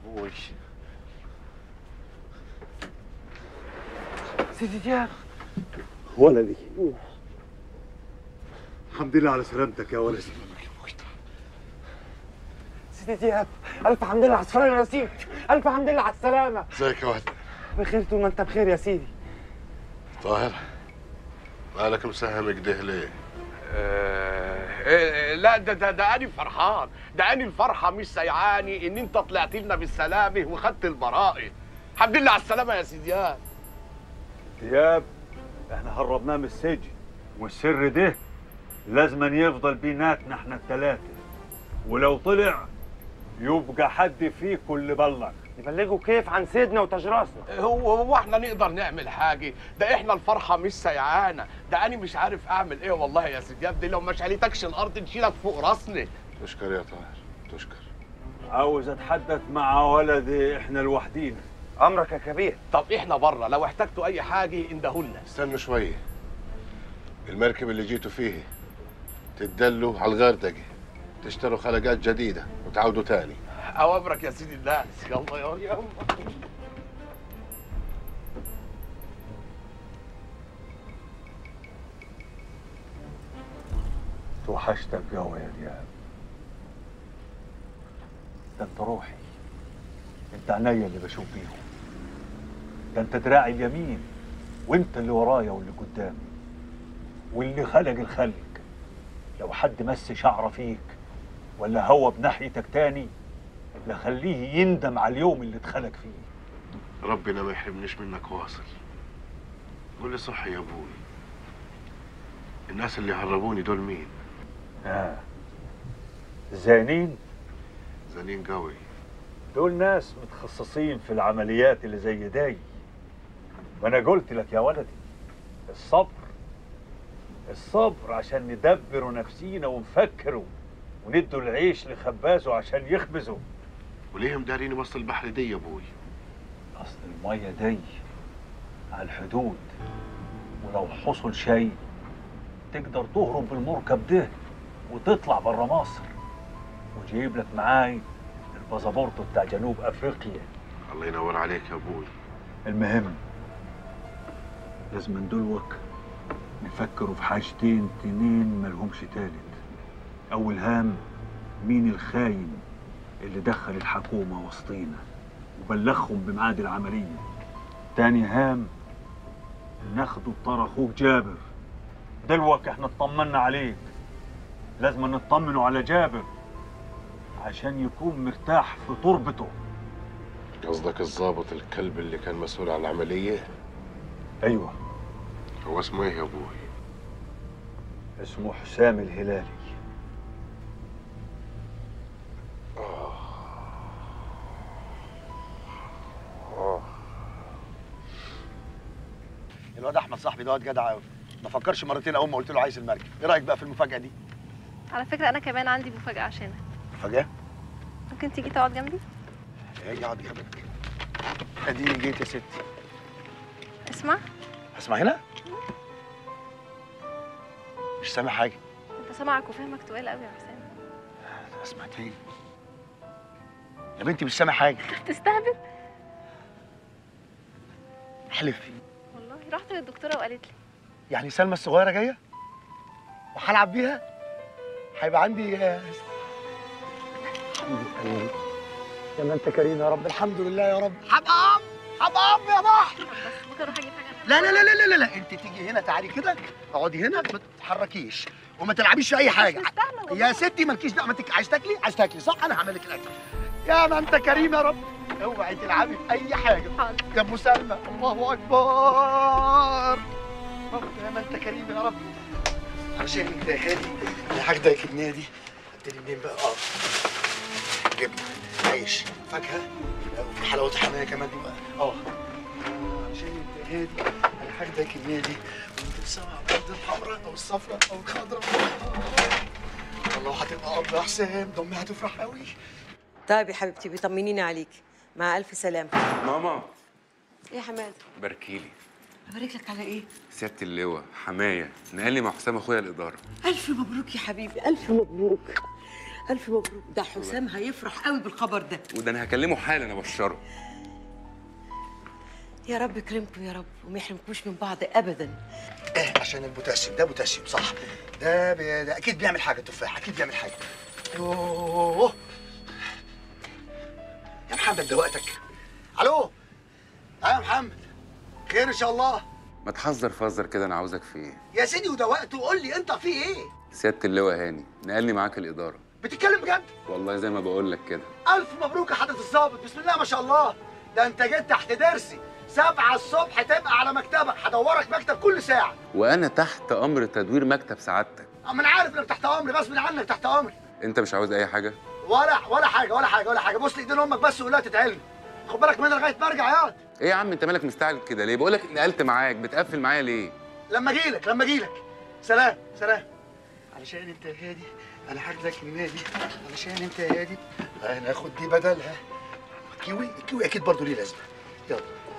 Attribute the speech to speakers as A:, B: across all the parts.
A: ابوي سيدي دياب
B: ولدي الحمد لله على سلامتك يا ولدي
A: سيدي دياب الف حمد لله على السلامه يا سيدي الف حمد لله على السلامه
C: ازيك يا ولد
A: بخير طول ما انت بخير يا سيدي
C: طاهر مالك مساهم كده ليه؟
D: إيه، لا ده ده ده انا فرحان ده انا الفرحه مش سيعاني ان انت طلعت لنا بالسلامه وخدت البراءه الحمد لله على السلامه يا سيديان
B: دياب احنا هربناه من السجن والسر ده لازم يفضل بيناتنا احنا الثلاثه ولو طلع يبقى حد فيكم اللي بلغ
A: نبلغه كيف عن سيدنا وتجراسنا
D: هو هو احنا نقدر نعمل حاجه ده احنا الفرحه مش سيعانه ده انا مش عارف اعمل ايه والله يا سيديان دي لو ما شالتكش الارض نشيلك فوق راسنا
C: تشكر يا طاهر تشكر
B: عاوز اتحدث مع ولدي احنا لوحدينا
A: امرك يا كبير
D: طب احنا بره لو احتجتوا اي حاجه اندهولنا
C: استنوا شوية المركب اللي جيتوا فيه تدلوا على الغردقة تشتروا خلقات جديدة وتعودوا تاني
D: اوامرك يا سيدي الناس يلا يلا يلا
B: توحشتك قوي يا دياب ده انت روحي انت عينيا اللي بشوف بيهم ده انت دراعي اليمين وانت اللي ورايا واللي قدامي واللي خلق الخلق لو حد مس شعره فيك ولا هو بناحيتك تاني لخليه يندم على اليوم اللي اتخلق فيه
C: ربنا ما يحرمنيش منك واصل قول لي صح يا ابوي الناس اللي هربوني دول مين؟
B: آه. زانين
C: زنين قوي
B: دول ناس متخصصين في العمليات اللي زي داي ما انا قلت لك يا ولدي الصبر الصبر عشان ندبروا نفسينا ونفكروا وندوا العيش لخبازه عشان يخبزوا
C: وليه مداريني وسط البحر دي يا ابوي؟
B: اصل الميه دي على الحدود ولو حصل شيء تقدر تهرب بالمركب ده وتطلع برا مصر وتجيب لك معاي الباسبورت بتاع جنوب افريقيا
C: الله ينور عليك يا ابوي
B: المهم لازم ندلوك نفكروا في حاجتين تنين ملهمش تالت أول هام مين الخاين اللي دخل الحكومة وسطينا وبلغهم بميعاد العملية تاني هام ناخدوا بطار أخوك جابر دلوك احنا اطمنا عليك لازم نطمنوا على جابر عشان يكون مرتاح في تربته
C: قصدك الضابط الكلب اللي كان مسؤول عن العملية؟
B: ايوه
C: هو اسمه ايه يا ابوي؟
B: اسمه حسام الهلالي
E: الواد احمد صاحبي دوت جدع قوي ما فكرش مرتين اول ما قلت له عايز المركب ايه رايك بقى في المفاجاه دي
F: على فكرة أنا كمان عندي مفاجأة عشانك
E: مفاجاه
F: ممكن تيجي تقعد جنبي
E: ايه اقعد جنبك اديني جيت يا ستي
F: اسمع
E: اسمع هنا مش سامع حاجه
F: أنت سامعك وفهمك تقال قوي يا حسام
E: اسمع تاني يا بنتي مش سامع حاجه
F: تستهبل
E: احلف
F: والله رحت للدكتورة وقالت لي
E: يعني سلمى الصغيره جايه وهلعب بيها هيبقى عندي آه، الحمد لله يا ما انت كريم يا رب الحمد لله يا رب حباب حباب يا بحر
F: بس ممكن أروح أجيب حاجة
E: لا لا لا لا لا لا انت تيجي هنا تعالي كده اقعدي هنا ما تتحركيش وما تلعبيش في اي حاجه
F: مش مستاهلة والله
E: يا ستي مالكيش دعوه ما تك- عايز تاكلي عايز تاكلي صح انا هعمل لك الاكل يا ما انت كريم يا رب اوعي تلعبي في اي حاجه
F: حاضر
E: يا ام سلمى الله اكبر رب يا ما انت كريم يا رب عشان انت يا خالي انا هاخدك النادي ابتدي منين بقى اه جبنه عيش فاكهه وفي حلاوه حمايه كمان دي بقى اه عشان انت يا هادي انا هاخدك النادي وانت سامع الارض الحمراء او الصفراء او الخضراء آه. والله هتبقى اب يا حسام ده امي هتفرح قوي
G: طيب يا حبيبتي بيطمنيني عليك مع ألف سلامة
H: ماما
G: إيه يا حماد
H: باركيلي
G: أبارك لك على إيه؟
H: سيادة اللواء حماية نقل لي مع حسام اخويا الإدارة
G: ألف مبروك يا حبيبي ألف مبروك الف مبروك ده حسام هيفرح قوي بالخبر ده
H: وده انا هكلمه حالا ابشره
G: يا رب يكرمكم يا رب وما يحرمكوش من بعض ابدا
E: ايه عشان البوتاسيوم ده بوتاسيوم صح ده, بي... ده اكيد بيعمل حاجه التفاح اكيد بيعمل حاجه يوه يا محمد ده وقتك الو اه يا محمد خير ان شاء الله
H: ما تحذر فذر كده انا عاوزك في ايه
E: يا سيدي وده وقته قول لي انت في ايه
H: سياده اللواء هاني نقلني معاك الاداره
E: بتتكلم بجد
H: والله زي ما بقول لك كده
E: الف مبروك يا حضره الظابط بسم الله ما شاء الله ده انت جيت تحت درسي سبعة الصبح تبقى على مكتبك هدورك مكتب كل ساعة
H: وانا تحت امر تدوير مكتب سعادتك
E: اما انا عارف انك تحت امري غصب عنك تحت امري
H: انت مش عاوز اي حاجه
E: ولا ولا حاجة ولا حاجة ولا حاجة بص لايدين امك بس وقول لها تتعلم خد بالك منها لغاية ما ارجع ياض
H: ايه يا عم انت مالك مستعجل كده ليه بقول لك نقلت معاك بتقفل معايا ليه
E: لما اجيلك لما اجيلك سلام سلام علشان انت يا هادي انا هاخدك النادي علشان انت يا هادي انا هاخد دي بدلها كيوي الكيوي اكيد برضه ليه لازمه يلا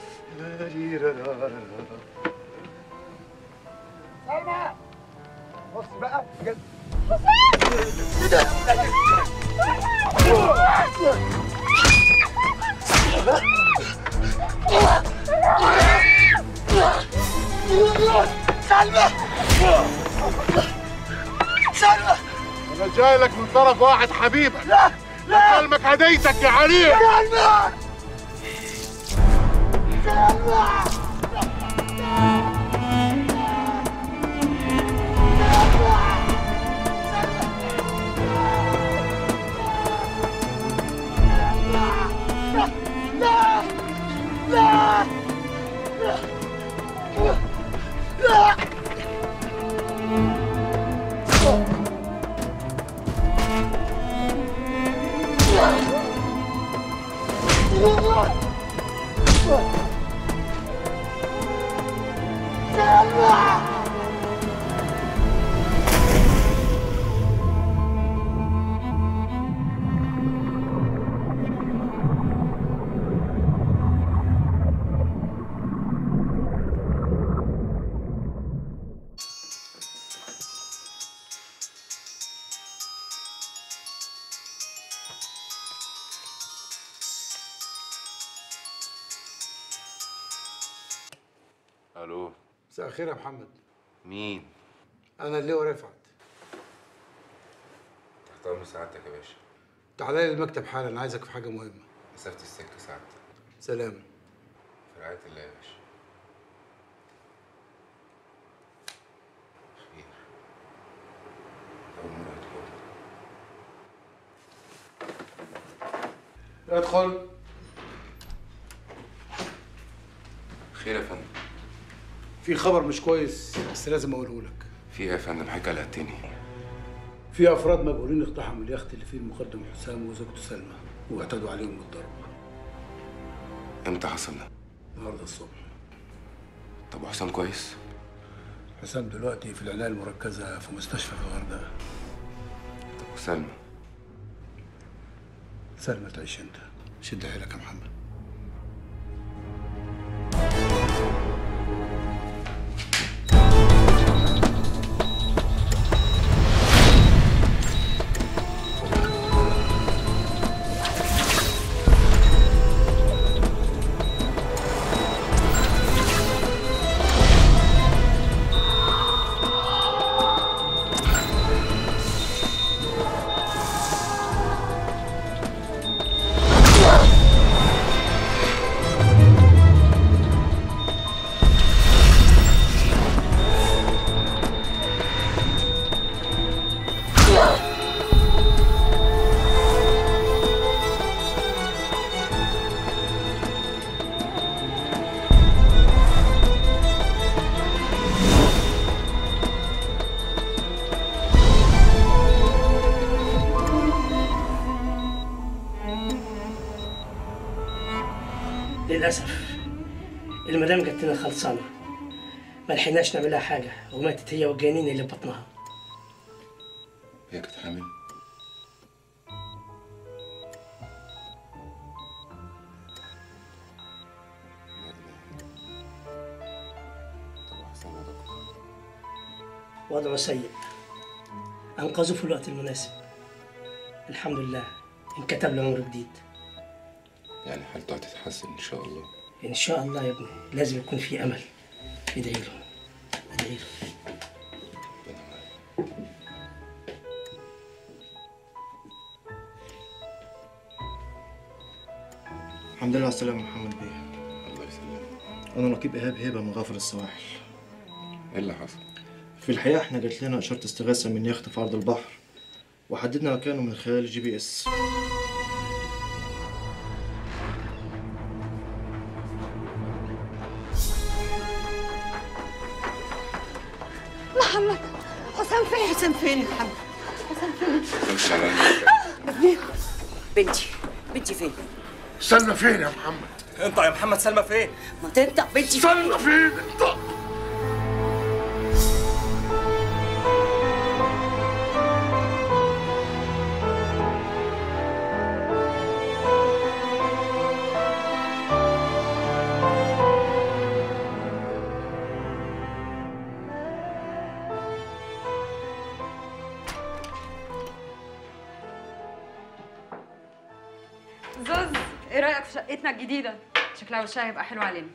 E: سلمى بص بقى بجد ايه ده؟ سلمى سلمى
C: انا جاي لك من طرف واحد حبيبك
E: لا لا
C: سلمك هديتك يا علي
E: سلمى سلمى لا لا لا
H: الو
I: مساء الخير يا محمد
H: مين
I: انا اللواء رفعت
H: تحت امر سعادتك يا باشا
I: تعالى لي المكتب حالا انا عايزك في حاجه مهمه
H: مسافه السكه سعادتك
I: سلام
H: في رعايه الله يا باشا خير اول مره ادخل
I: ادخل
H: خير يا فندم
I: في خبر مش كويس بس لازم اقوله لك
H: في ايه يا فندم حضرتك قلقتني
I: في افراد مجهولين اقتحموا اليخت اللي فيه المقدم حسام وزوجته سلمى واعتدوا عليهم بالضرب
H: امتى حصل ده
I: النهارده الصبح
H: طب وحسام كويس
I: حسام دلوقتي في العنايه المركزه في مستشفى في الغردقه
H: طب وسلمى
I: سلمى تعيش انت شد حيلك يا محمد
J: للأسف المدام جت لنا خلصانة ما لحقناش نعملها حاجة وماتت هي والجنين اللي في بطنها
H: هي كانت حامل لا إله إلا الله. طب وحسام يا دكتور
J: وضعه سيء أنقذوه في الوقت المناسب الحمد لله انكتب له عمر جديد
H: يعني حالته هتتحسن ان شاء الله
J: ان شاء الله يا ابني لازم يكون في امل ادعي له ادعي له
E: الحمد لله على السلامة يا محمد بيه
H: الله يسلمك
E: أنا نقيب إيهاب هبة من غافر السواحل
H: ايه اللي حصل؟
E: في الحقيقة إحنا جات لنا إشارة استغاثة من يخت في عرض البحر وحددنا مكانه من خلال الجي بي إس
K: محمد حسام فين؟ حسام فين يا محمد؟ حسام فين؟
G: بنتي بنتي فين؟
C: سلمى فين يا محمد؟
L: انت يا محمد سلمى فين؟
G: ما تنطق بنتي
C: سلمى فين انت؟
K: زوز ايه رايك في شقتنا الجديده شكلها وشها هيبقى حلو علينا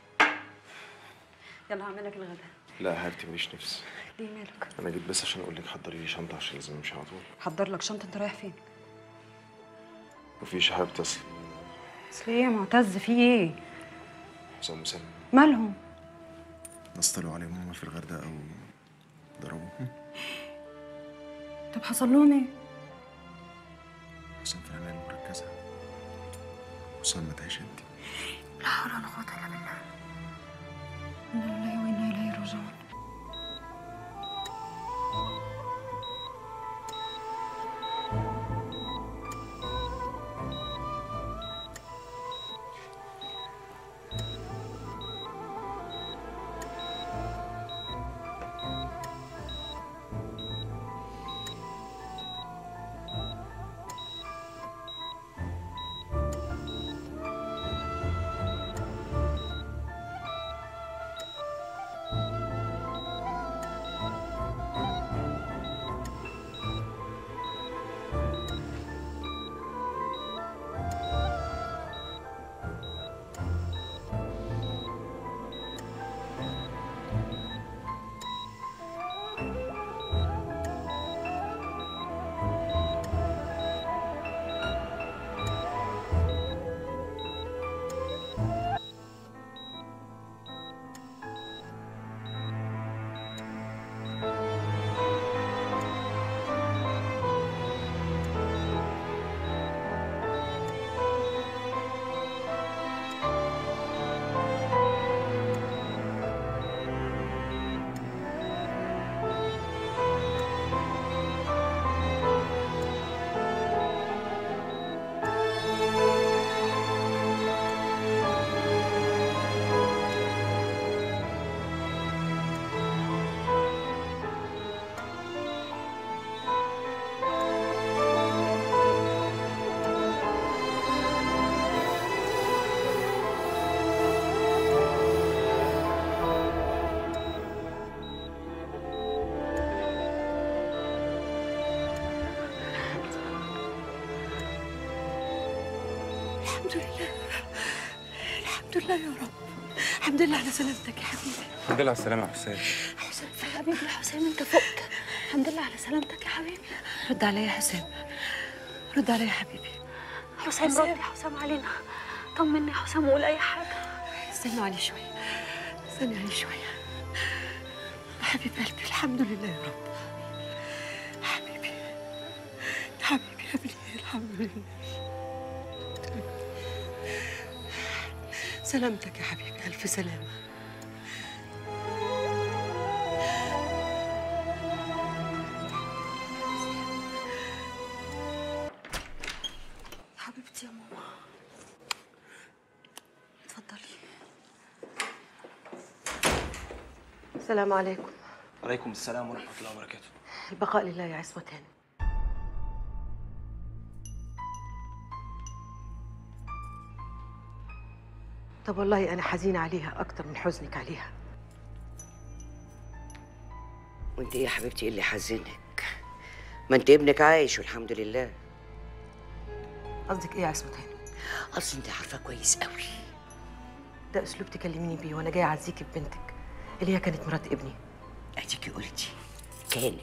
K: يلا هعمل لك الغدا
H: لا يا حبيبتي ماليش نفس
K: ليه مالك
H: انا جيت بس عشان اقول لك حضري لي شنطه عشان لازم امشي على طول
K: حضر لك شنطه انت رايح فين
H: مفيش يا حبيبتي اصل
K: اصل ايه يا معتز في ايه
H: حسام وسلمى
K: مالهم
H: نصطلوا عليهم هما في الغردقه وضربوهم
K: طب حصل لهم ايه
H: حسام في العنايه المركزه وسلمى تعيش انت
K: لا حول ولا قوه الا بالله انا لله وانا اليه راجعون
M: الحمد لله الحمد لله يا رب الحمد لله على سلامتك يا حبيبي
L: الحمد لله على السلامة يا حسام
M: حسام يا حبيبي يا حسام انت فقت الحمد لله على سلامتك يا حبيبي رد عليا يا حسام رد عليا يا حبيبي حسام رد يا حسام علينا طمني يا حسام وقول اي حاجه استنوا عليه شويه استنوا عليه شويه يا حبيب قلبي الحمد لله يا رب حبيبي حبيبي يا ابني الحمد لله سلامتك يا حبيبي ألف سلامة حبيبتي يا ماما اتفضلي
G: السلام عليكم
L: عليكم السلام ورحمة الله وبركاته
G: البقاء لله يا عصمتان طب والله أنا حزينة عليها أكتر من حزنك عليها
N: وانت ايه يا حبيبتي ايه اللي حزنك ما انت ابنك عايش والحمد لله
G: قصدك ايه يا عصمت هانم
N: اصل انت عارفه كويس قوي
G: ده اسلوب تكلميني بيه وانا جايه اعزيكي ببنتك اللي هي كانت مرات ابني
N: اديكي قلتي كانت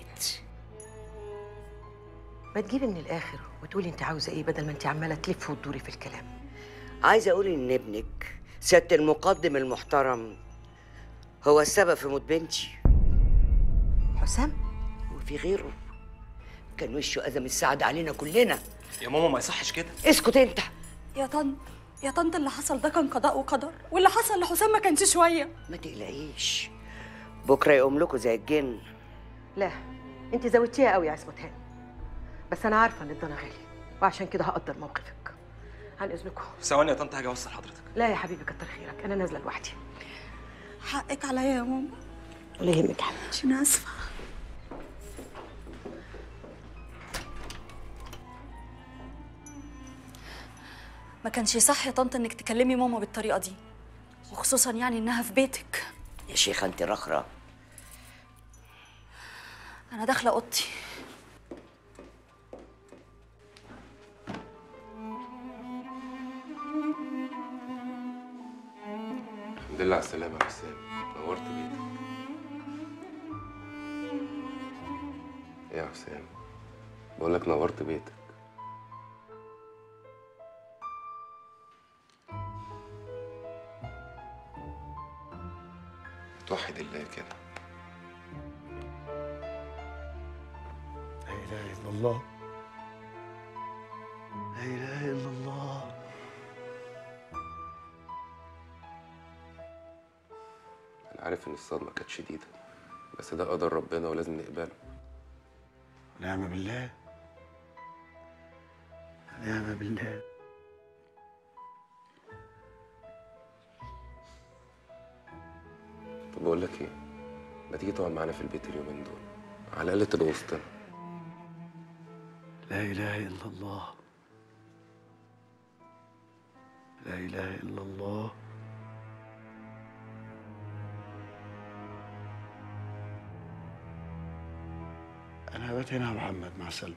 G: ما تجيبي من الاخر وتقولي انت عاوزه ايه بدل ما انت عماله تلف وتدوري في الكلام
N: عايزه اقول ان ابنك سياده المقدم المحترم هو السبب في موت بنتي
G: حسام
N: وفي غيره كان وشه أذى من السعد علينا كلنا
L: يا ماما ما يصحش كده
N: اسكت انت
M: يا طنط يا طنط اللي حصل ده كان قضاء وقدر واللي حصل لحسام ما كانش شويه
N: ما تقلقيش بكره يقوم لكم زي الجن
G: لا انت زودتيها قوي يا عصمت هانم بس انا عارفه ان الضنا غالي وعشان كده هقدر موقفك عن اذنكم
L: ثواني يا طنط هاجي اوصل حضرتك
G: لا يا حبيبي كتر خيرك انا نازله لوحدي
M: حقك عليا يا ماما
G: ولا يهمك يا حبيبتي
M: انا اسفه ما كانش صح يا طنط انك تكلمي ماما بالطريقه دي وخصوصا يعني انها في بيتك
N: يا شيخه انت رخره
M: انا داخله اوضتي
H: الحمد لله على السلامة يا حسام نورت بيتك ايه يا حسام بقول لك نورت بيتك توحد الله كده
E: لا اله الا الله لا اله الا الله
H: انا عارف ان الصدمة كانت شديدة بس ده قدر ربنا ولازم نقبله
E: نعم بالله نعم بالله
H: طب بقول لك ايه ما تيجي تقعد معانا في البيت اليومين دول على الاقل تبقى وسطنا
E: لا اله الا الله لا اله الا الله انا بات هنا يا محمد مع سلمى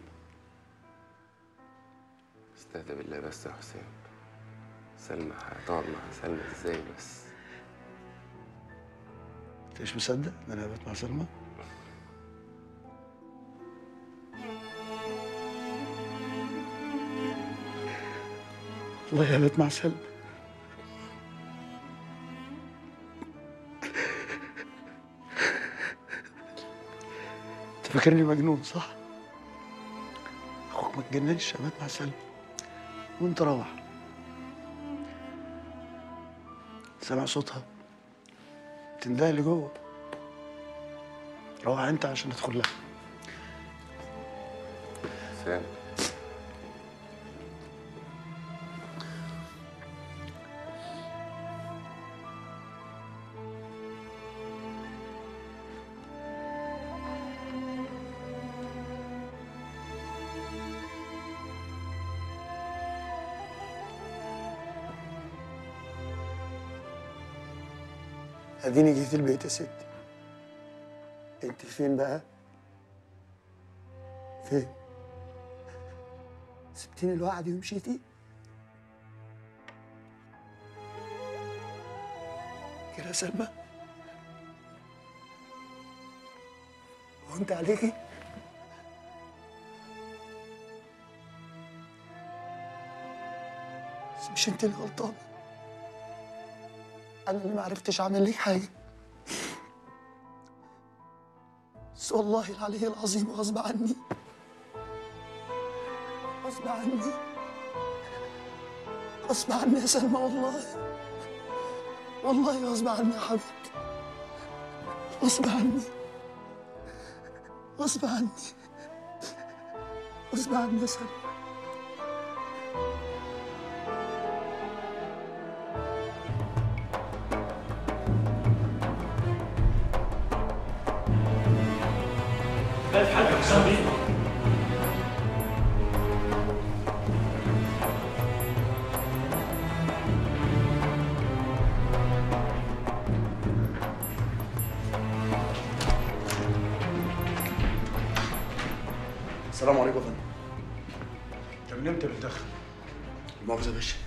H: استهدى بالله بس يا حسام سلمى هتقعد مع سلمى ازاي بس
E: انت مش مصدق ان انا بات مع سلمى والله يا بات مع سلمى انت فاكرني مجنون صح؟ اخوك ما تجننش يا بات مع سلمى وانت روح سامع صوتها تندهلي لي جوه روح انت عشان ادخل لها
H: حسام
E: اديني جيت البيت يا ستي انت فين بقى فين سبتيني لوحدي ومشيتي كده يا سلمى وانت عليكي بس مش انت اللي غلطانه انا اللي ما عرفتش اعمل لك حاجه بس والله العلي العظيم غصب عني غصب عني غصب عني يا سلمى والله والله غصب عني يا حبيبتي غصب عني غصب عني غصب عني يا سلمى
J: لا في حاجه يا حسام بيه
E: السلام عليكم يا فندم انت من امتى بتدخن؟ المؤاخذة يا باشا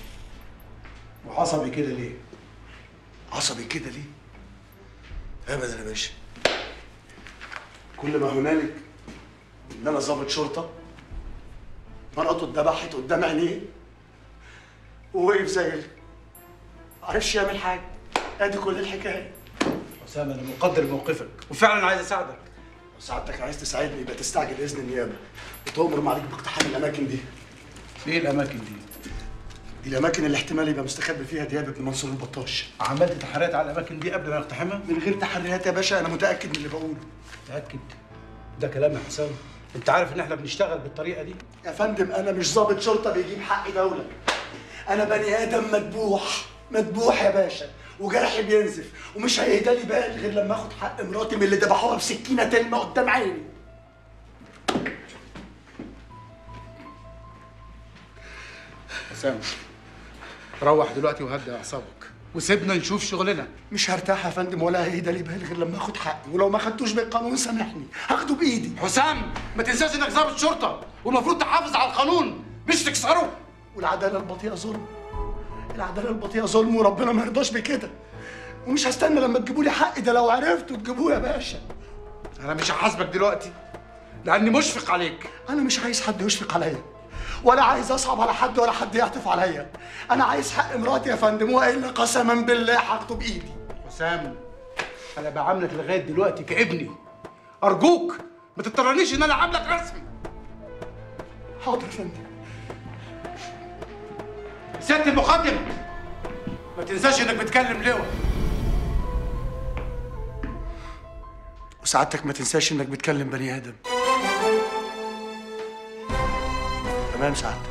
I: وعصبي كده ليه؟
E: عصبي كده ليه؟ ابدا يا باشا كل ما هنالك ان انا ضابط شرطه مراته اتذبحت قدام عينيه ووقف زي ال- معرفش يعمل حاجه ادي كل الحكايه
I: حسام انا مقدر موقفك وفعلا عايز اساعدك
E: لو سعادتك عايز تساعدني يبقى تستعجل اذن النيابه وتؤمر معاليك باقتحام الاماكن دي
I: ايه الاماكن دي؟
E: دي الاماكن اللي احتمال يبقى مستخبي فيها دياب ابن منصور البطاش
I: عملت تحريات على الاماكن دي قبل ما نقتحمها؟
E: من غير تحريات يا باشا انا متاكد من اللي بقوله
I: متاكد ده كلام يا حسام انت عارف ان احنا بنشتغل بالطريقه دي
E: يا فندم انا مش ضابط شرطه بيجيب حق دوله انا بني ادم مدبوح مدبوح يا باشا وجرحي بينزف ومش هيهدى لي بال غير لما اخد حق مراتي من اللي ذبحوها بسكينه تلمه قدام عيني
I: حسام روح دلوقتي وهدي اعصابك وسيبنا نشوف شغلنا
E: مش هرتاح يا فندم ولا هيهدى لي بال غير لما اخد حقي ولو ما خدتوش بالقانون سامحني هاخده بايدي
I: حسام ما تنساش انك ضابط شرطه والمفروض تحافظ على القانون مش تكسره
E: والعداله البطيئه ظلم العداله البطيئه ظلم وربنا ما يرضاش بكده ومش هستنى لما تجيبوا لي حقي ده لو عرفتوا تجيبوه يا باشا
I: انا مش هحاسبك دلوقتي لاني مشفق عليك
E: انا مش عايز حد يشفق عليا ولا عايز اصعب على حد ولا حد يعطف عليا انا عايز حق مراتي يا فندم والا قسما بالله هاخده بايدي
I: حسام انا بعاملك لغايه دلوقتي كابني ارجوك ما تضطرنيش ان انا اعاملك رسمي
E: حاضر يا فندم
I: سياده المقدم ما تنساش انك بتكلم لواء
E: وسعادتك ما تنساش انك بتكلم بني ادم تمام سعادتك